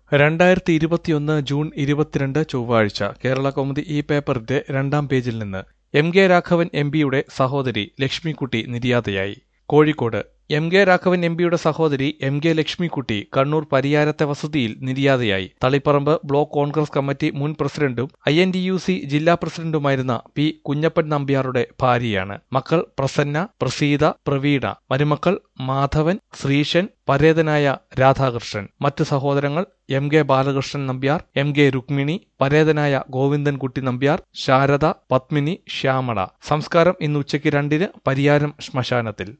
രണ്ടായിരത്തി ഇരുപത്തിയൊന്ന് ജൂൺ ഇരുപത്തിരണ്ട് ചൊവ്വാഴ്ച കേരള കൗമുദി ഈ പേപ്പറിന്റെ രണ്ടാം പേജിൽ നിന്ന് എം കെ രാഘവൻ എം പിയുടെ സഹോദരി ലക്ഷ്മിക്കുട്ടി നിര്യാതയായി Kozhikode M K Raghavan M പിയുടെ സഹോദരി എം കെ ലക്ഷ്മിക്കുട്ടി കണ്ണൂർ പരിയാരത്തെ വസതിയിൽ നിര്യാതയായി തളിപ്പറമ്പ് ബ്ലോക്ക് കോൺഗ്രസ് കമ്മിറ്റി മുൻ പ്രസിഡന്റും I N D U C ജില്ലാ പ്രസിഡന്റുമായിരുന്ന പി കുഞ്ഞപ്പൻ നമ്പ്യാറുടെ ഭാര്യയാണ് മക്കൾ പ്രസന്ന പ്രസീത പ്രവീണ മരുമക്കൾ മാധവൻ ശ്രീശൻ പരേതനായ രാധാകൃഷ്ണൻ മറ്റു സഹോദരങ്ങൾ M K Balakrishnan Nambiar M K Rukmini പരേതനായ ഗോവിന്ദൻകുട്ടി നമ്പ്യാർ ശാരദ പത്മിനി ശ്യാമള സംസ്കാരം ഇന്ന് ഉച്ചയ്ക്ക് രണ്ടിന് പരിയാരം ശ്മശാനത്തിൽ